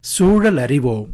சூழல் அறிவோம்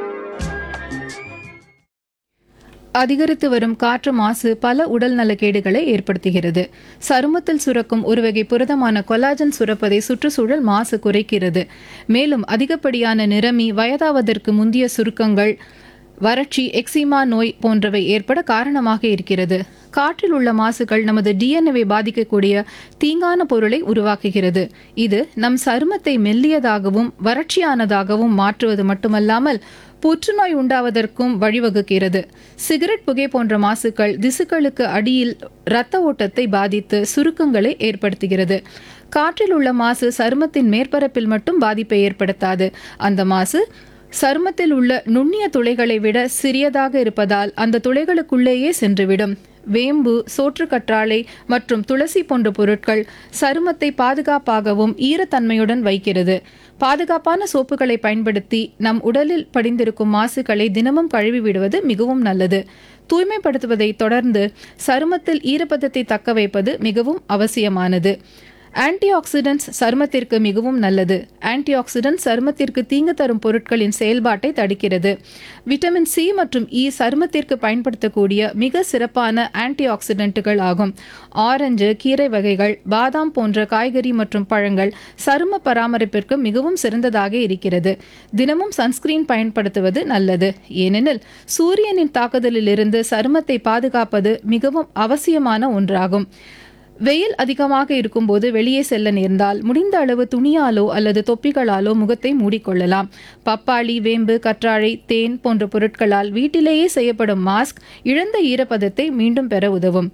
அதிகரித்து வரும் காற்று மாசு பல உடல் நலக்கேடுகளை ஏற்படுத்துகிறது சருமத்தில் சுரக்கும் ஒரு வகை புரதமான கொலாஜன் சுரப்பதை சுற்றுச்சூழல் மாசு குறைக்கிறது மேலும் அதிகப்படியான நிறமி வயதாவதற்கு முந்திய சுருக்கங்கள் வறட்சி எக்ஸிமா நோய் போன்றவை ஏற்பட காரணமாக இருக்கிறது காற்றில் உள்ள மாசுகள் நமது டிஎன்ஏவை பாதிக்கக்கூடிய தீங்கான பொருளை உருவாக்குகிறது இது நம் சருமத்தை மெல்லியதாகவும் வறட்சியானதாகவும் மாற்றுவது மட்டுமல்லாமல் புற்றுநோய் உண்டாவதற்கும் வழிவகுக்கிறது சிகரெட் புகை போன்ற மாசுக்கள் திசுக்களுக்கு அடியில் இரத்த ஓட்டத்தை பாதித்து சுருக்கங்களை ஏற்படுத்துகிறது காற்றில் உள்ள மாசு சருமத்தின் மேற்பரப்பில் மட்டும் பாதிப்பை ஏற்படுத்தாது அந்த மாசு சருமத்தில் உள்ள நுண்ணிய துளைகளை விட சிறியதாக இருப்பதால் அந்த துளைகளுக்குள்ளேயே சென்றுவிடும் வேம்பு சோற்றுக்கற்றாழை மற்றும் துளசி போன்ற பொருட்கள் சருமத்தை பாதுகாப்பாகவும் ஈரத்தன்மையுடன் வைக்கிறது பாதுகாப்பான சோப்புகளை பயன்படுத்தி நம் உடலில் படிந்திருக்கும் மாசுகளை தினமும் கழுவி விடுவது மிகவும் நல்லது தூய்மைப்படுத்துவதை தொடர்ந்து சருமத்தில் ஈரப்பதத்தை தக்க வைப்பது மிகவும் அவசியமானது ஆன்டி ஆக்சிடென்ட்ஸ் சருமத்திற்கு மிகவும் நல்லது ஆன்டி ஆக்சிடென்ட் சருமத்திற்கு தீங்கு தரும் பொருட்களின் செயல்பாட்டை தடுக்கிறது விட்டமின் சி மற்றும் இ சருமத்திற்கு பயன்படுத்தக்கூடிய மிக சிறப்பான ஆன்டி ஆக்சிடென்ட்டுகள் ஆகும் ஆரஞ்சு கீரை வகைகள் பாதாம் போன்ற காய்கறி மற்றும் பழங்கள் சரும பராமரிப்பிற்கு மிகவும் சிறந்ததாக இருக்கிறது தினமும் சன்ஸ்கிரீன் பயன்படுத்துவது நல்லது ஏனெனில் சூரியனின் தாக்குதலிலிருந்து சருமத்தை பாதுகாப்பது மிகவும் அவசியமான ஒன்றாகும் வெயில் அதிகமாக இருக்கும்போது வெளியே செல்ல நேர்ந்தால் முடிந்த அளவு துணியாலோ அல்லது தொப்பிகளாலோ முகத்தை மூடிக்கொள்ளலாம் பப்பாளி வேம்பு கற்றாழை தேன் போன்ற பொருட்களால் வீட்டிலேயே செய்யப்படும் மாஸ்க் இழந்த ஈரப்பதத்தை மீண்டும் பெற உதவும்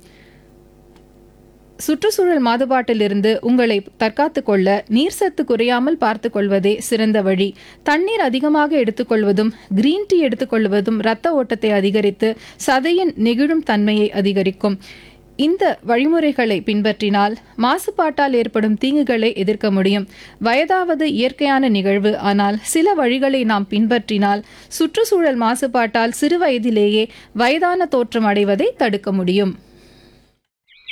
சுற்றுச்சூழல் மாசுபாட்டிலிருந்து உங்களை தற்காத்துக் கொள்ள நீர் சத்து குறையாமல் பார்த்துக் கொள்வதே சிறந்த வழி தண்ணீர் அதிகமாக எடுத்துக்கொள்வதும் கிரீன் டீ எடுத்துக்கொள்வதும் இரத்த ஓட்டத்தை அதிகரித்து சதையின் நெகிழும் தன்மையை அதிகரிக்கும் இந்த வழிமுறைகளை பின்பற்றினால் மாசுபாட்டால் ஏற்படும் தீங்குகளை எதிர்க்க முடியும் வயதாவது இயற்கையான நிகழ்வு ஆனால் சில வழிகளை நாம் பின்பற்றினால் சுற்றுச்சூழல் மாசுபாட்டால் சிறு வயதிலேயே வயதான தோற்றம் அடைவதை தடுக்க முடியும்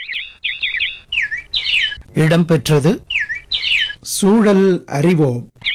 இடம்பெற்றது சூழல் அறிவோம்